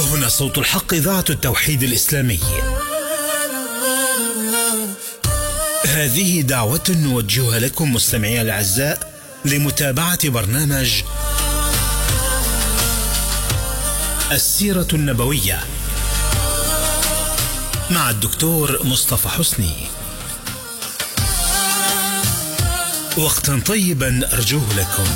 هنا صوت الحق إذاعة التوحيد الإسلامي هذه دعوة نوجهها لكم مستمعي الأعزاء لمتابعة برنامج السيرة النبوية مع الدكتور مصطفى حسني وقتا طيبا أرجوه لكم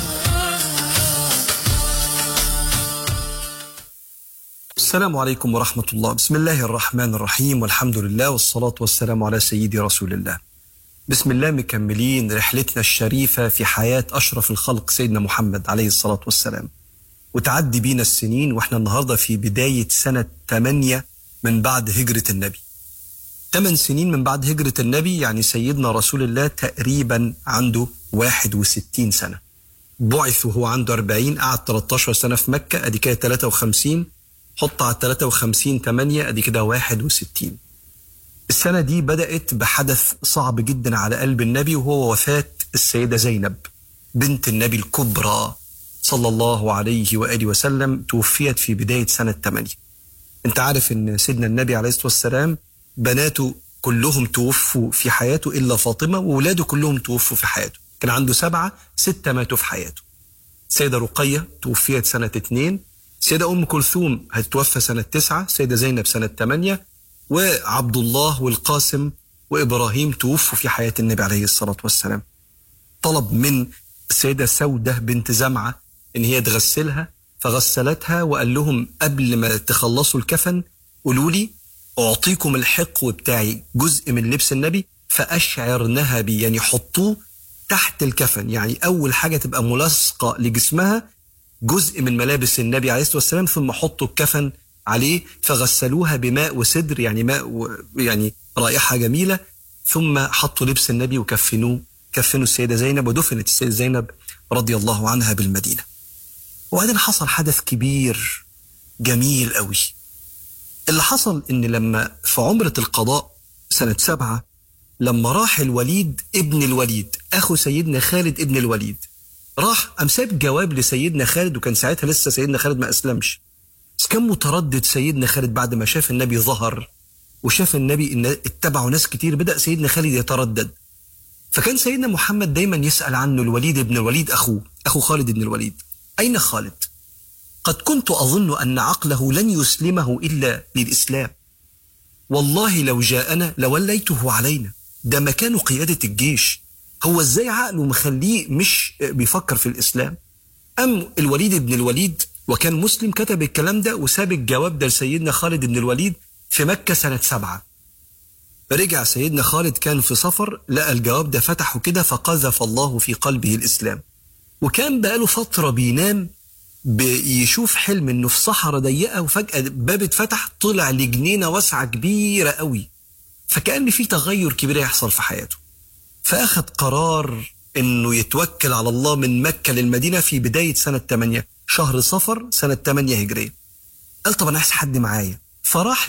السلام عليكم ورحمة الله بسم الله الرحمن الرحيم والحمد لله والصلاة والسلام على سيدي رسول الله بسم الله مكملين رحلتنا الشريفة في حياة أشرف الخلق سيدنا محمد عليه الصلاة والسلام وتعدي بينا السنين واحنا النهاردة في بداية سنة 8 من بعد هجرة النبي 8 سنين من بعد هجرة النبي يعني سيدنا رسول الله تقريبا عنده 61 سنة بعث وهو عنده 40 قعد 13 سنة في مكة ادي كده 53 حط على 53 8 ادي كده 61 السنة دي بدأت بحدث صعب جدا على قلب النبي وهو وفاة السيدة زينب بنت النبي الكبرى صلى الله عليه وآله وسلم توفيت في بداية سنة 8 انت عارف ان سيدنا النبي عليه الصلاة والسلام بناته كلهم توفوا في حياته إلا فاطمة وولاده كلهم توفوا في حياته كان عنده سبعة ستة ماتوا في حياته سيدة رقية توفيت سنة اتنين سيدة أم كلثوم هتتوفى سنة تسعة سيدة زينب سنة ثمانية وعبد الله والقاسم وإبراهيم توفوا في حياة النبي عليه الصلاة والسلام طلب من السيدة سودة بنت زمعة إن هي تغسلها فغسلتها وقال لهم قبل ما تخلصوا الكفن قولوا لي أعطيكم الحقو بتاعي جزء من لبس النبي فأشعرنها بي يعني حطوه تحت الكفن يعني أول حاجة تبقى ملاصقة لجسمها جزء من ملابس النبي عليه الصلاة والسلام ثم حطوا الكفن عليه فغسلوها بماء وسدر يعني ماء و يعني رائحة جميلة ثم حطوا لبس النبي وكفنوه كفنوا السيدة زينب ودفنت السيدة زينب رضي الله عنها بالمدينة وبعدين حصل حدث كبير جميل قوي اللي حصل ان لما في عمرة القضاء سنة سبعة لما راح الوليد ابن الوليد اخو سيدنا خالد ابن الوليد راح قام ساب جواب لسيدنا خالد وكان ساعتها لسه سيدنا خالد ما اسلمش بس كان متردد سيدنا خالد بعد ما شاف النبي ظهر وشاف النبي ان اتبعوا ناس كتير بدا سيدنا خالد يتردد فكان سيدنا محمد دايما يسال عنه الوليد ابن الوليد اخوه اخو خالد بن الوليد اين خالد قد كنت اظن ان عقله لن يسلمه الا للاسلام والله لو جاءنا لوليته علينا ده مكان قياده الجيش هو ازاي عقله مخليه مش بيفكر في الاسلام ام الوليد بن الوليد وكان مسلم كتب الكلام ده وساب الجواب ده لسيدنا خالد بن الوليد في مكة سنة سبعة رجع سيدنا خالد كان في سفر لقى الجواب ده فتحه كده فقذف الله في قلبه الإسلام وكان بقاله فترة بينام بيشوف حلم انه في صحراء ضيقه وفجاه باب اتفتح طلع لجنينه واسعه كبيره قوي فكان في تغير كبير يحصل في حياته فاخذ قرار انه يتوكل على الله من مكه للمدينه في بدايه سنه 8 شهر صفر سنه 8 هجريه قال طب انا عايز حد معايا فراح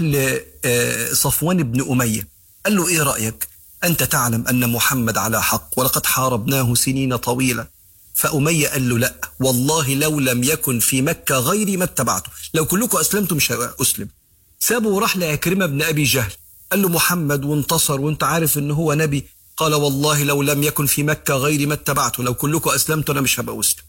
لصفوان بن اميه قال له ايه رايك انت تعلم ان محمد على حق ولقد حاربناه سنين طويله فأمية قال له لا والله لو لم يكن في مكة غيري ما اتبعته لو كلكم أسلمتم مش أسلم سابه وراح لعكرمة بن أبي جهل قال له محمد وانتصر وانت عارف ان هو نبي قال والله لو لم يكن في مكة غيري ما اتبعته لو كلكم أسلمتوا أنا مش هبقى مسلم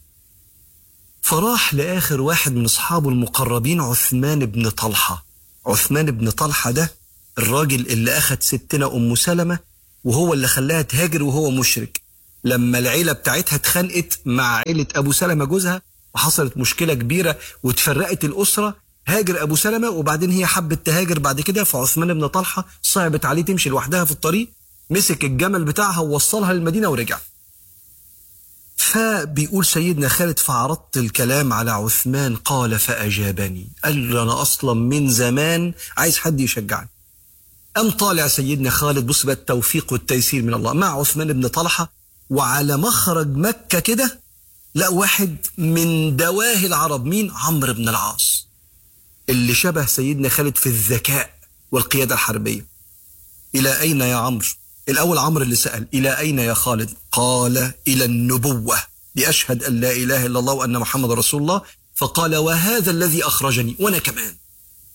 فراح لآخر واحد من أصحابه المقربين عثمان بن طلحة عثمان بن طلحة ده الراجل اللي أخد ستنا أم سلمة وهو اللي خلاها تهاجر وهو مشرك لما العيلة بتاعتها اتخانقت مع عيلة أبو سلمة جوزها وحصلت مشكلة كبيرة وتفرقت الأسرة هاجر أبو سلمة وبعدين هي حبت تهاجر بعد كده فعثمان بن طلحة صعبت عليه تمشي لوحدها في الطريق مسك الجمل بتاعها ووصلها للمدينة ورجع فبيقول سيدنا خالد فعرضت الكلام على عثمان قال فأجابني قال له أنا أصلا من زمان عايز حد يشجعني أم طالع سيدنا خالد بص بقى التوفيق والتيسير من الله مع عثمان بن طلحة وعلى مخرج مكة كده لا واحد من دواهي العرب مين عمرو بن العاص اللي شبه سيدنا خالد في الذكاء والقيادة الحربية إلى أين يا عمرو الأول عمرو اللي سأل إلى أين يا خالد قال إلى النبوة لأشهد أن لا إله إلا الله وأن محمد رسول الله فقال وهذا الذي أخرجني وأنا كمان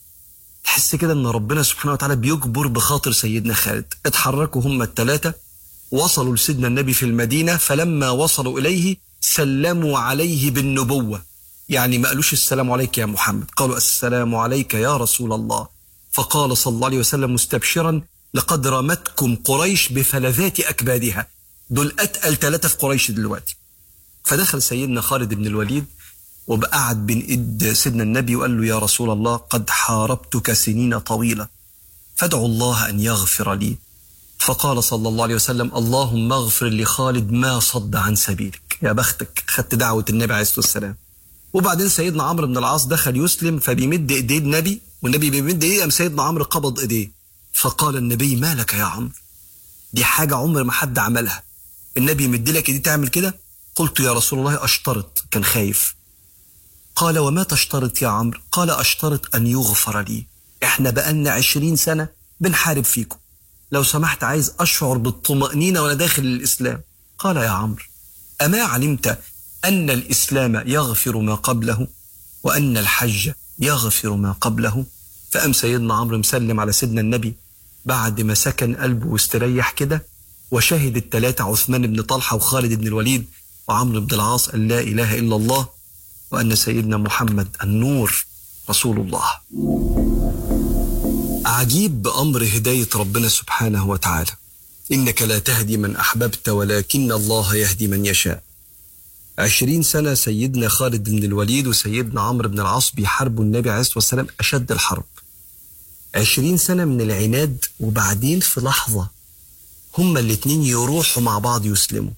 تحس كده ان ربنا سبحانه وتعالى بيجبر بخاطر سيدنا خالد اتحركوا هم الثلاثة وصلوا لسيدنا النبي في المدينة فلما وصلوا إليه سلموا عليه بالنبوة يعني ما قالوش السلام عليك يا محمد قالوا السلام عليك يا رسول الله فقال صلى الله عليه وسلم مستبشرا لقد رمتكم قريش بفلذات أكبادها دول أتقل ثلاثة في قريش دلوقتي فدخل سيدنا خالد بن الوليد وبقعد بين ايد سيدنا النبي وقال له يا رسول الله قد حاربتك سنين طويلة فادعو الله أن يغفر لي فقال صلى الله عليه وسلم اللهم اغفر لخالد ما صد عن سبيلك يا بختك خدت دعوة النبي عليه الصلاة والسلام وبعدين سيدنا عمرو بن العاص دخل يسلم فبيمد ايديه النبي والنبي بيمد ايديه قام سيدنا عمرو قبض ايديه فقال النبي ما لك يا عمرو دي حاجة عمر ما حد عملها النبي يمد لك ايديه تعمل كده قلت يا رسول الله اشترط كان خايف قال وما تشترط يا عمرو قال اشترط ان يغفر لي احنا بقالنا عشرين سنة بنحارب فيكم لو سمحت عايز اشعر بالطمأنينة وانا داخل الاسلام قال يا عمرو اما علمت ان الاسلام يغفر ما قبله وان الحج يغفر ما قبله فقام سيدنا عمرو مسلم على سيدنا النبي بعد ما سكن قلبه واستريح كده وشهد الثلاثة عثمان بن طلحة وخالد بن الوليد وعمرو بن العاص أن لا إله إلا الله وأن سيدنا محمد النور رسول الله عجيب بأمر هداية ربنا سبحانه وتعالى إنك لا تهدي من أحببت ولكن الله يهدي من يشاء عشرين سنة سيدنا خالد بن الوليد وسيدنا عمرو بن العاص بيحاربوا النبي عليه الصلاة والسلام أشد الحرب عشرين سنة من العناد وبعدين في لحظة هما الاتنين يروحوا مع بعض يسلموا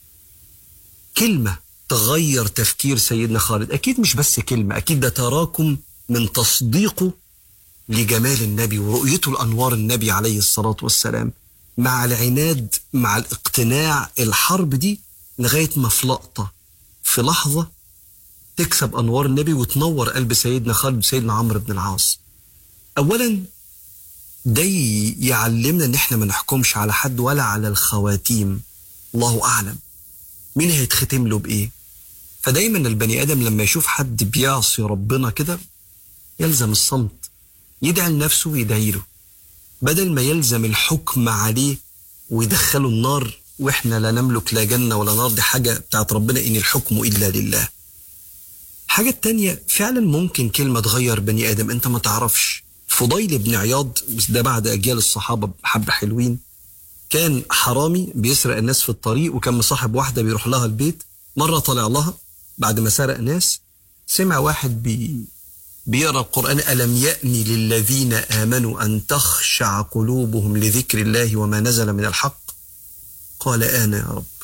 كلمة تغير تفكير سيدنا خالد أكيد مش بس كلمة أكيد ده تراكم من تصديقه لجمال النبي ورؤيته لأنوار النبي عليه الصلاة والسلام مع العناد مع الاقتناع الحرب دي لغاية ما في لقطة في لحظة تكسب أنوار النبي وتنور قلب سيدنا خالد وسيدنا عمرو بن العاص أولا ده يعلمنا ان احنا ما نحكمش على حد ولا على الخواتيم الله اعلم مين هيتختم له بايه فدايما البني ادم لما يشوف حد بيعصي ربنا كده يلزم الصمت يدعي لنفسه ويدعي له بدل ما يلزم الحكم عليه ويدخله النار واحنا لا نملك لا جنة ولا نار دي حاجة بتاعت ربنا ان الحكم الا لله حاجة تانية فعلا ممكن كلمة تغير بني ادم انت ما تعرفش فضيل بن عياض بس ده بعد اجيال الصحابه حبه حلوين كان حرامي بيسرق الناس في الطريق وكان مصاحب واحده بيروح لها البيت مره طلع لها بعد ما سرق ناس سمع واحد بي بيقرا القران الم يأن للذين امنوا ان تخشع قلوبهم لذكر الله وما نزل من الحق قال انا يا رب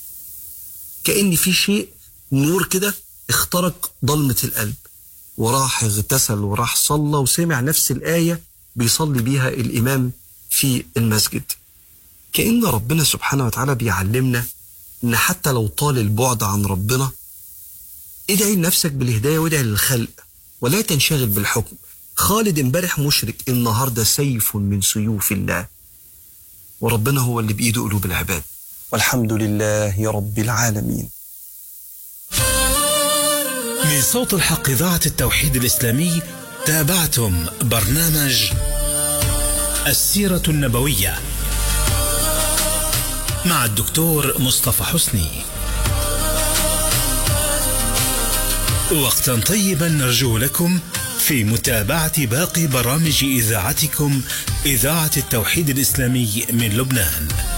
كان في شيء نور كده اخترق ضلمه القلب وراح اغتسل وراح صلى وسمع نفس الآية بيصلي بيها الإمام في المسجد كأن ربنا سبحانه وتعالى بيعلمنا إن حتى لو طال البعد عن ربنا ادعي لنفسك بالهداية وادعي للخلق ولا تنشغل بالحكم خالد امبارح مشرك النهارده سيف من سيوف الله وربنا هو اللي بإيده قلوب العباد والحمد لله رب العالمين من صوت الحق إذاعة التوحيد الإسلامي تابعتم برنامج السيرة النبوية مع الدكتور مصطفى حسني وقتا طيبا نرجو لكم في متابعة باقي برامج إذاعتكم إذاعة التوحيد الإسلامي من لبنان